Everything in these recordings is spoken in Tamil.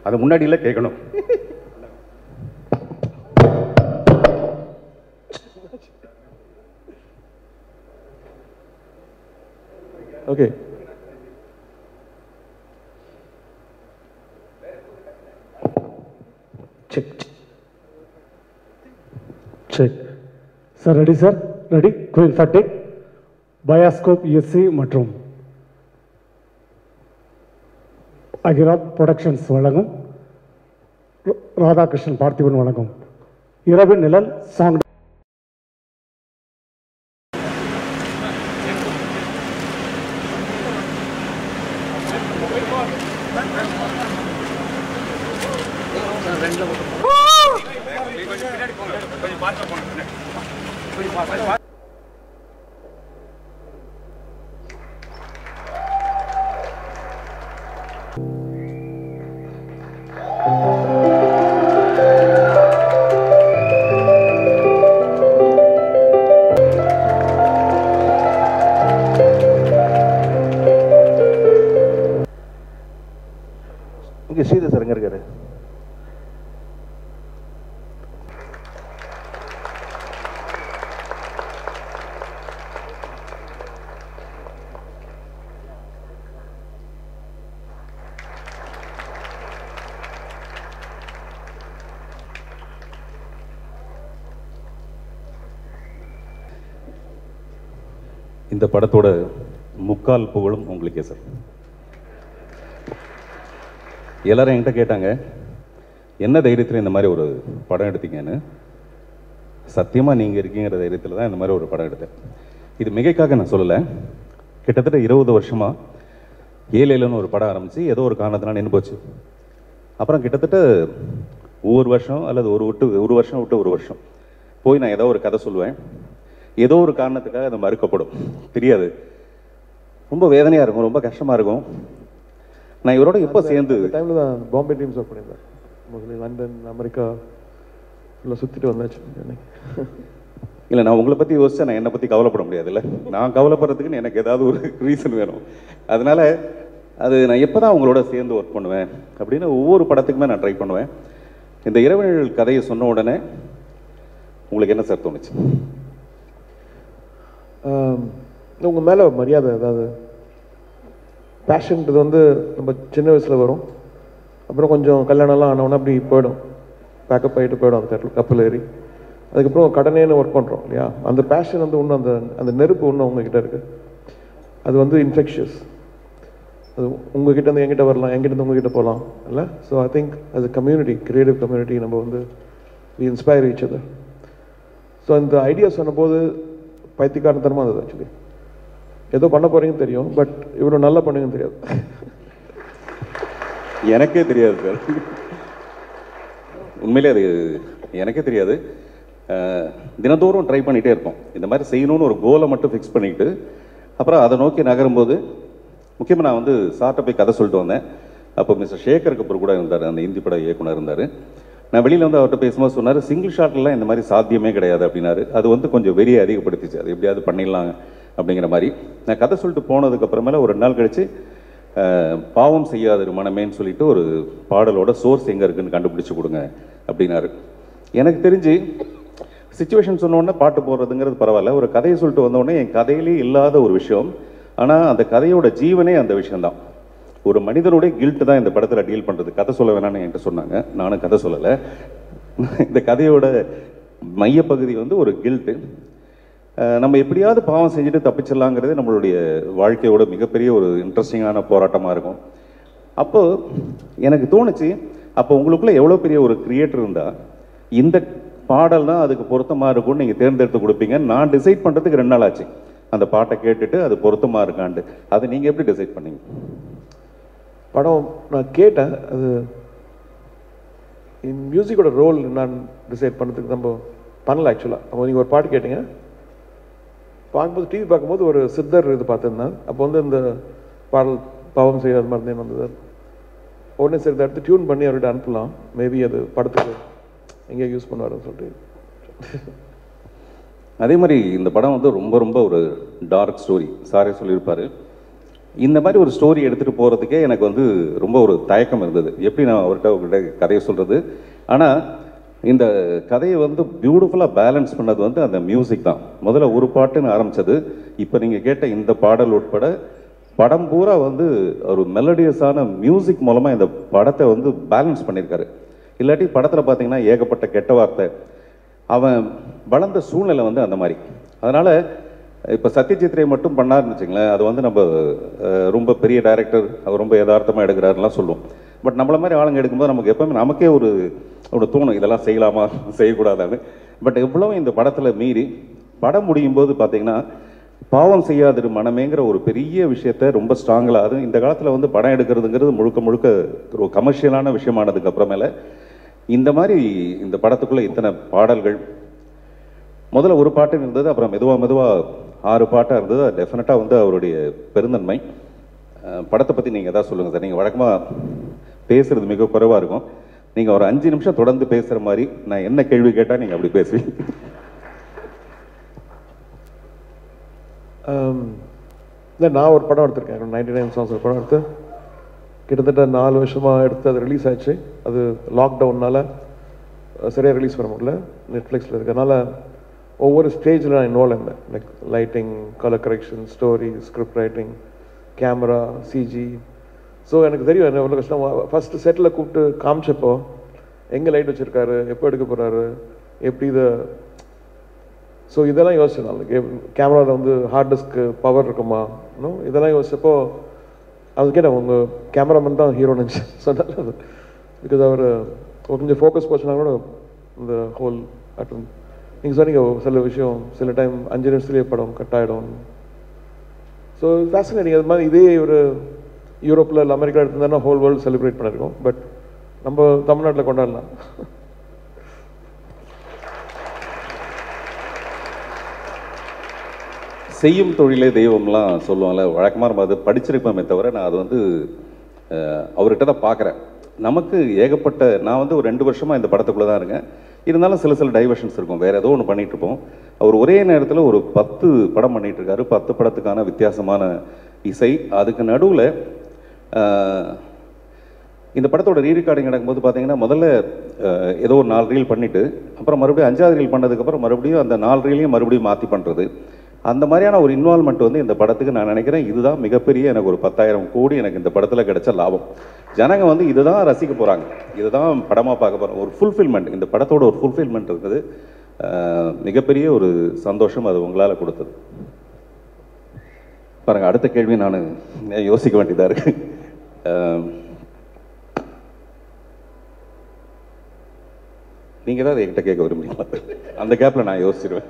அதை முன்னாடியில் கேட்கணும் okay check check sir ready sir ready Kuyil for take bioscope S மற்றும் அகிராத் ப்ரொடக்ஷன்ஸ் வழங்கும் ரா- ராதாகிருஷ்ணன் பார்த்திபன் வழங்கும் இரவின் நிழல் சாங் இங்கே ஸ்ரீதர் சார் எங்க இருக்காரு இந்த படத்தோட முக்கால் புகழும் உங்களுக்கே சார் எல்லாரும் என்கிட்ட கேட்டாங்க என்ன தைரியத்தில் இந்த மாதிரி ஒரு படம் எடுத்தீங்கன்னு சத்தியமாக நீங்கள் இருக்கீங்கிற தைரியத்தில் தான் இந்த மாதிரி ஒரு படம் எடுத்தேன் இது மிகைக்காக நான் சொல்லலை கிட்டத்தட்ட இருபது வருஷமாக ஏழேலன்னு ஒரு படம் ஆரம்பித்து ஏதோ ஒரு காரணத்தினால நின்று போச்சு அப்புறம் கிட்டத்தட்ட ஒவ்வொரு வருஷம் அல்லது ஒரு விட்டு ஒரு வருஷம் விட்டு ஒரு வருஷம் போய் நான் ஏதோ ஒரு கதை சொல்லுவேன் ஏதோ ஒரு காரணத்துக்காக அது மறுக்கப்படும் தெரியாது ரொம்ப வேதனையாக இருக்கும் ரொம்ப கஷ்டமாக இருக்கும் நான் இவரோட எப்போ சேர்ந்து அந்த டைமில் தான் பாம்பே டீம்ஸ் ஒர்க் பண்ணியிருந்தேன் மோஸ்ட்லி லண்டன் அமெரிக்கா ஃபுல்லாக சுற்றிட்டு வந்தாச்சு சென்னை இல்லை நான் உங்களை பற்றி யோசிச்சா நான் என்னை பற்றி கவலைப்பட முடியாதுல்ல நான் கவலைப்படுறதுக்குன்னு எனக்கு ஏதாவது ஒரு ரீசன் வேணும் அதனால அது நான் எப்போ தான் உங்களோட சேர்ந்து ஒர்க் பண்ணுவேன் அப்படின்னு ஒவ்வொரு படத்துக்குமே நான் ட்ரை பண்ணுவேன் இந்த இரவினர்கள் கதையை சொன்ன உடனே உங்களுக்கு என்ன சார் தோணுச்சு உங்கள் மேலே மரியாதை அதாவது பேஷன்றது வந்து நம்ம சின்ன வயசில் வரும் அப்புறம் கொஞ்சம் கல்யாணம்லாம் ஆனவுடனே அப்படி போயிடும் பேக்கப் ஆகிட்டு போயிடும் அந்த கட்டில் கப்பல் ஏறி அதுக்கப்புறம் கடனேன்னு ஒர்க் பண்ணுறோம் இல்லையா அந்த பேஷன் வந்து இன்னும் அந்த அந்த நெருப்பு இன்னும் உங்ககிட்ட இருக்குது அது வந்து இன்ஃபெக்ஷியஸ் அது உங்ககிட்ட இருந்து எங்கிட்ட வரலாம் எங்கிட்ட இருந்து உங்ககிட்ட போகலாம் இல்லை so I think as a community creative community நம்ம வந்து we inspire each other so இந்த ஐடியா சொன்னபோது பைத்தியக்காரத்தனமாக இருந்தது ஆக்சுவலி ஏதோ பண்ண போறீங்கன்னு தெரியும் பட் இவ்வளோ நல்லா பண்ணுங்கன்னு தெரியாது எனக்கே தெரியாது சார் உண்மையிலே அது எனக்கே தெரியாது அஹ், தினந்தோறும் ட்ரை பண்ணிகிட்டே இருப்போம் இந்த மாதிரி செய்யணும்னு ஒரு கோலை மட்டும் ஃபிக்ஸ் பண்ணிக்கிட்டு அப்புறம் அதை நோக்கி நகரும்போது முக்கியமாக நான் வந்து சார்ட்ட போய் கதை சொல்லிட்டு வந்தேன் அப்போ மிஸ்டர் சேகர் கபூர் கூட இருந்தார் அந்த இந்தி பட இயக்குனர் இருந்தார் நான் வெளியில் வந்து அவர்கிட்ட பேசும்போது சொன்னார் சிங்கிள் ஷாட்லாம் இந்த மாதிரி சாத்தியமே கிடையாது அப்படின்னாரு அது வந்து கொஞ்சம் வெறியை அதிகப்படுத்திச்சு அது எப்படியாவது பண்ணிடலாம் அப்படிங்கிற மாதிரி நான் கதை சொல்லிட்டு போனதுக்கு அப்புறமேல ஒரு ரெண்டு நாள் கழிச்சு அஹ், பாவம் செய்யாத மனமேன்னு சொல்லிட்டு ஒரு பாடலோட சோர்ஸ் எங்கே இருக்குன்னு கண்டுபிடிச்சு கொடுங்க அப்படின்னாரு எனக்கு தெரிஞ்சு சுச்சுவேஷன் சொன்ன உடனே பாட்டு போடுறதுங்கிறது பரவாயில்ல ஒரு கதையை சொல்லிட்டு வந்த உடனே என் கதையிலே இல்லாத ஒரு விஷயம் ஆனால் அந்த கதையோட ஜீவனே அந்த விஷயம்தான் ஒரு மனிதனுடைய கில்ட் தான் இந்த படத்தில் டீல் பண்ணுறது கதை சொல்ல வேணாம்னு என்கிட்ட சொன்னாங்க நானும் கதை சொல்லலை இந்த கதையோட மையப்பகுதி வந்து ஒரு கில்ட்டு நம்ம எப்படியாவது பாவம் செஞ்சுட்டு தப்பிச்சிடலாங்கிறது நம்மளுடைய வாழ்க்கையோட மிகப்பெரிய ஒரு இன்ட்ரெஸ்டிங்கான போராட்டமாக இருக்கும் அப்போ எனக்கு தோணுச்சு அப்போ உங்களுக்குள்ள எவ்வளோ பெரிய ஒரு கிரியேட்டர் இருந்தா இந்த பாடல் தான் அதுக்கு பொருத்தமாக இருக்கும்னு நீங்கள் தேர்ந்தெடுத்து கொடுப்பீங்க நான் டிசைட் பண்ணுறதுக்கு ரெண்டு நாள் ஆச்சு அந்த பாட்டை கேட்டுட்டு அது பொருத்தமாக இருக்கான்ட்டு அதை நீங்கள் எப்படி டிசைட் பண்ணீங்க படம் நான் கேட்டேன் அது இன் மியூசிக்கோட ரோல் நான் டிசைட் பண்ணுறதுக்கு நம்ம பண்ணல ஆக்சுவலாக அப்போ நீங்கள் ஒரு பாட்டு கேட்டீங்க பார்க்கும்போது டிவி பார்க்கும்போது ஒரு சித்தர் இது பார்த்துருந்தேன் அப்போ வந்து இந்த பாடல் பாவம் செய்யாத மாதிரி தான் வந்தது உடனே சரி இதை எடுத்து டியூன் பண்ணி அவர்கிட்ட அனுப்பலாம் மேபி அது படத்துக்கு எங்கேயோ யூஸ் பண்ணுவாருன்னு சொல்லிட்டு அதே மாதிரி இந்த படம் வந்து ரொம்ப ரொம்ப ஒரு டார்க் ஸ்டோரி சாரே சொல்லியிருப்பாரு இந்த மாதிரி ஒரு ஸ்டோரி எடுத்துகிட்டு போகிறதுக்கே எனக்கு வந்து ரொம்ப ஒரு தயக்கம் இருந்தது எப்படி நான் அவர்கிட்ட அவர்கிட்ட கதையை சொல்கிறது ஆனால் இந்த கதையை வந்து பியூட்டிஃபுல்லாக பேலன்ஸ் பண்ணது வந்து அந்த மியூசிக் தான் முதல்ல ஒரு பாட்டுன்னு ஆரம்பிச்சது இப்போ நீங்கள் கேட்ட இந்த பாடல் உட்பட படம் பூரா வந்து ஒரு மெலடியஸான மியூசிக் மூலமாக இந்த படத்தை வந்து பேலன்ஸ் பண்ணியிருக்காரு இல்லாட்டி படத்தில் பார்த்தீங்கன்னா ஏகப்பட்ட கெட்ட வார்த்தை அவன் வளர்ந்த சூழ்நிலை வந்து அந்த மாதிரி அதனால் இப்போ சத்யஜித் ரே மட்டும் பண்ணாருன்னு வச்சுங்களேன் அது வந்து நம்ம அஹ், ரொம்ப பெரிய டைரக்டர் அவர் ரொம்ப யதார்த்தமாக எடுக்கிறாருலாம் சொல்லுவோம் பட் நம்மள மாதிரி ஆளுங்க எடுக்கும்போது நமக்கு எப்பவுமே நமக்கே ஒரு ஒரு தோணும் இதெல்லாம் செய்யலாமா செய்யக்கூடாதான்னு பட் எவ்வளவு இந்த படத்தில் மீறி படம் முடியும் போது பார்த்தீங்கன்னா பாவம் செய்யாதிரு மனமேங்கிற ஒரு பெரிய விஷயத்த ரொம்ப ஸ்ட்ராங்கலாக அது இந்த காலத்தில் வந்து படம் எடுக்கிறதுங்கிறது முழுக்க முழுக்க ஒரு கமர்ஷியலான விஷயமானதுக்கு அப்புறமேல இந்த மாதிரி இந்த படத்துக்குள்ள இத்தனை பாடல்கள் முதல்ல ஒரு பாட்டு இருந்தது அப்புறம் மெதுவாக மெதுவாக ஆறு பாட்டாக இருந்தது அது டெஃபினட்டாக வந்து அவருடைய பெருந்தன்மை அஹ் படத்தை பற்றி நீங்கள் எதாவது சொல்லுங்கள் சார் நீங்கள் வழக்கமாக பேசுறது மிக குறைவாக இருக்கும் நீங்கள் ஒரு அஞ்சு நிமிஷம் தொடர்ந்து பேசுகிற மாதிரி நான் என்ன கேள்வி கேட்டால் நீங்கள் அப்படி பேசுவீங்க இல்லை நான் ஒரு படம் எடுத்திருக்கேன் நைன்டி நைன் சாங்ஸ் ஒரு படம் எடுத்து கிட்டத்தட்ட நாலு வருஷமாக எடுத்து அது ரிலீஸ் ஆச்சு அது லாக்டவுன்னால சரியாக ரிலீஸ் பண்ண முடியல நெட்ஃப்ளிக்ஸில் இருக்கறனால ஒவ்வொரு ஸ்டேஜில் நான் இன்வால்வ் இருந்தேன் like lighting colour correction story script writing camera C G எனக்கு தெரியும் என்ன எவ்வளோ கஷ்டம் ஃபஸ்ட்டு செட்டில் கூப்பிட்டு காமிச்சப்போ எங்கே லைட் வச்சுருக்காரு எப்போ எடுக்க போகிறாரு எப்படி இதை ஸோ இதெல்லாம் யோசிச்சேன் நான் கேமராவில் வந்து ஹார்ட் டிஸ்க்கு பவர் இருக்குமா இன்னும் இதெல்லாம் யோசிச்சப்போ அது கேட்டேன் உங்கள் கேமராமேன் தான் ஹீரோ நினச்சி சொன்னால அது பிகாஸ் அவர் கொஞ்சம் ஃபோக்கஸ் போச்சுன்னா கூட இந்த ஹோல் அட்டன் நீங்கள் சொன்னீங்க சில விஷயம் சில டைம் அஞ்சு நிமிஷத்துலேயே படம் கட் ஆகிடும் ஸோ ஃபேசினேட்டிங் அது மாதிரி இதே ஒரு யூரோப்பில் இல்லை அமெரிக்கா எடுத்திருந்தா ஹோல் வேர்ல்டு செலிப்ரேட் பண்ணியிருக்கோம் பட் நம்ம தமிழ்நாட்டில் கொண்டாடலாம் செய்யும் தொழிலே தெய்வம்லாம் சொல்லுவாங்கல்ல வழக்கமாக நம்ம அது படிச்சிருப்போமே தவிர நான் அது வந்து அஹ், அவர்கிட்ட தான் பார்க்குறேன் நமக்கு ஏகப்பட்ட நான் வந்து ஒரு ரெண்டு வருஷமாக இந்த படத்துக்குள்ளே தான் இருக்கேன் இருந்தாலும் சில சில டைவர்ஷன்ஸ் இருக்கும் வேறு ஏதோ ஒன்று பண்ணிட்டு இருப்போம் அவர் ஒரே நேரத்தில் ஒரு பத்து படம் பண்ணிட்டு இருக்காரு பத்து படத்துக்கான வித்தியாசமான இசை அதுக்கு நடுவில் இந்த படத்தோட ரீ ரெக்கார்டிங் நடக்கும்போது பார்த்தீங்கன்னா முதல்ல அஹ், ஏதோ ஒரு நாலு ரீல் பண்ணிட்டு அப்புறம் மறுபடியும் அஞ்சாவது ரீல் பண்ணதுக்கப்புறம் மறுபடியும் அந்த நாலு ரீலையும் மறுபடியும் மாற்றி பண்ணுறது அந்த மாதிரியான ஒரு இன்வால்மெண்ட் வந்து இந்த படத்துக்கு நான் நினைக்கிறேன் இதுதான் மிகப்பெரிய எனக்கு ஒரு பத்தாயிரம் கோடி எனக்கு இந்த படத்தில் கிடைச்ச லாபம் ஜனங்க வந்து இதுதான் ரசிக்க போகிறாங்க இதுதான் படமாக பார்க்க போகிறாங்க ஒரு ஃபுல்ஃபில்மெண்ட் இந்த படத்தோட ஒரு ஃபுல்ஃபில்மெண்ட் இருக்குது அஹ், மிகப்பெரிய ஒரு சந்தோஷம் அது உங்களால் கொடுத்தது பாருங்க அடுத்த கேள்வி நான் யோசிக்க வேண்டியதாக இருக்கு அஹ், நீங்க ஏதாவது என்கிட்ட கேட்க விரும்புறீங்களா அந்த கேப்ல நான் யோசிச்சிருவேன்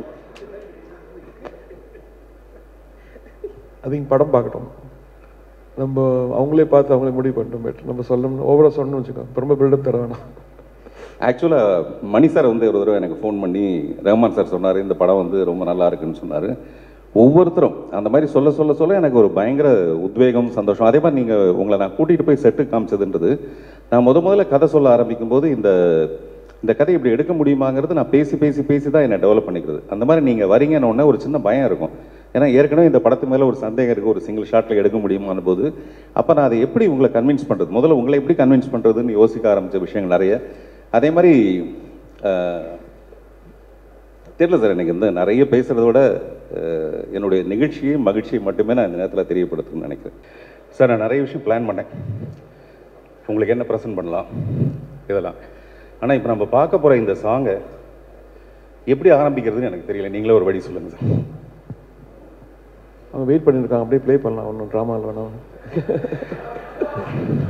அதையும் படம் பார்க்கட்டும் நம்ம அவங்களே பார்த்து அவங்களே முடிவு பண்ணிட்டோம் பெட்டர் நம்ம சொல்லணும் ஓவரா சொல்லணும்னு வச்சுக்கோ ரொம்ப பில்டப் தர வேணாம் ஆக்சுவலாக மணி சார் வந்து ஒரு தடவை எனக்கு ஃபோன் பண்ணி ரஹ்மான் சார் சொன்னார் இந்த படம் வந்து ரொம்ப நல்லா இருக்குன்னு சொன்னார் ஒவ்வொருத்தரும் அந்த மாதிரி சொல்ல சொல்ல சொல்ல எனக்கு ஒரு பயங்கர உத்வேகம் சந்தோஷம் அதே மாதிரி நீங்கள் உங்களை நான் கூட்டிகிட்டு போய் செட்டு காமிச்சதுன்றது நான் முத முதல்ல கதை சொல்ல ஆரம்பிக்கும் போது இந்த இந்த கதை இப்படி எடுக்க முடியுமாங்கிறது நான் பேசி பேசி பேசி தான் என்னை டெவலப் பண்ணிக்கிறது அந்த மாதிரி நீங்கள் வரீங்கன்னு உடனே ஒரு சின்ன பயம் இருக்கும் ஏன்னா ஏற்கனவே இந்த படத்து மேலே ஒரு சந்தேகம் இருக்குது ஒரு சிங்கிள் ஷாட்டில் எடுக்க முடியுமான்னு போது அப்போ நான் அதை எப்படி உங்களை கன்வின்ஸ் பண்ணுறது முதல்ல உங்களை எப்படி கன்வின்ஸ் பண்ணுறதுன்னு யோசிக்க ஆரம்பித்த விஷயங்கள் நிறைய அதே மாதிரி அஹ், தெரியல சார் எனக்கு இந்த நிறைய பேசுகிறத விட அஹ், என்னுடைய நிகழ்ச்சியை மகிழ்ச்சியை மட்டுமே நான் இந்த நேரத்தில் தெரியப்படுத்தணும்னு நினைக்கிறேன் சார் நான் நிறைய விஷயம் பிளான் பண்ணேன் உங்களுக்கு என்ன ப்ரெசென்ட் பண்ணலாம் இதெல்லாம் ஆனால் இப்போ நம்ம பார்க்க போகிற இந்த சாங்கை எப்படி ஆரம்பிக்கிறதுன்னு எனக்கு தெரியல நீங்களே ஒரு வழி சொல்லுங்கள் சார் அவங்க வெயிட் பண்ணியிருக்காங்க அப்படியே ப்ளே பண்ணலாம் ஒன்றும் ட்ராமாவில் வேணாம்